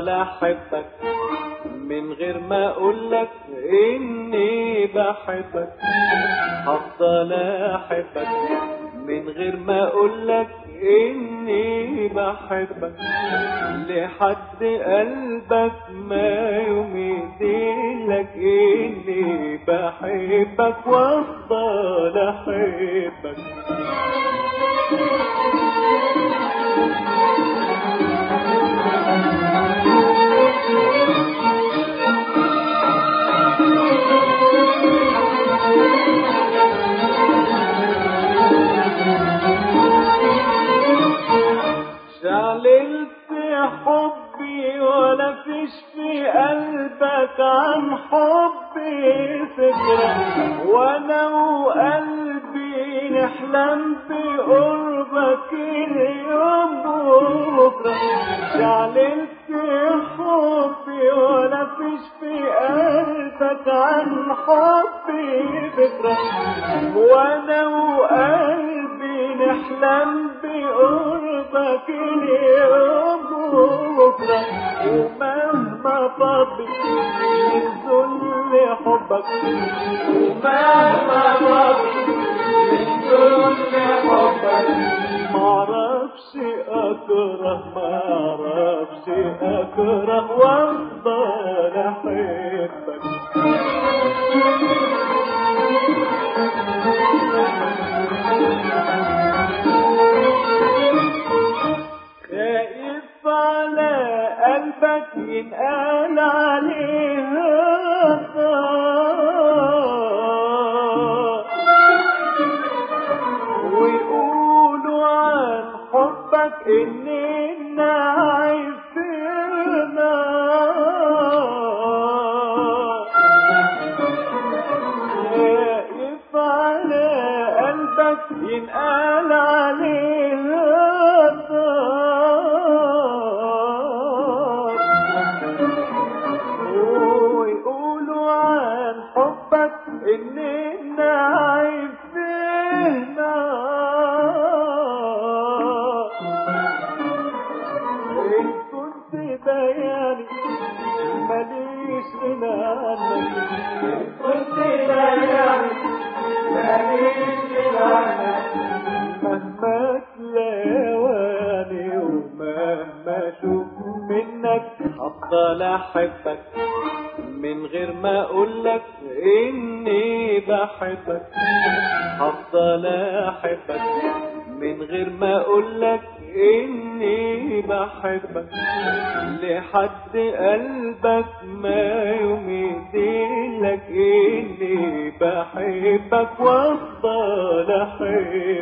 هفضل احبك من غير ما اقولك اني بحبك هفضل احبك من غير ما اقولك اني بحبك لحد قلبك ما يوم يديلك اني بحبك وافضل احبك شعللت حبي ولا فيش في قلبك عن حبي فكرة وانا وقلبي نحلم بقربك اليوم وبكرة شعللت حبي ولا فيش في قلبك عن حبي فكرة وانا وقلبي نحلم بقربك اليوم وبكرة ومهما فضل من حبك ومهما فضل من حبك معرفش اكره معرفش اكره وافضل احبك خايف على قلبك ينقال عليه الضار ويقولوا عن حبك اننا عايزنا خايف على قلبك ينقال عليه الضار ويقولوا عن حبك اننا عايزنا ان كنت بياني ماليش غنى عنك ان كنت بياني ماليش غنى عنك مهما تلاواني ومهما اشوف منك هفضل احبك من غير ما اقولك اني بحبك هفضل احبك من غير ما اقولك اني بحبك لحد قلبك ما يوم يديلك اني بحبك وافضل احبك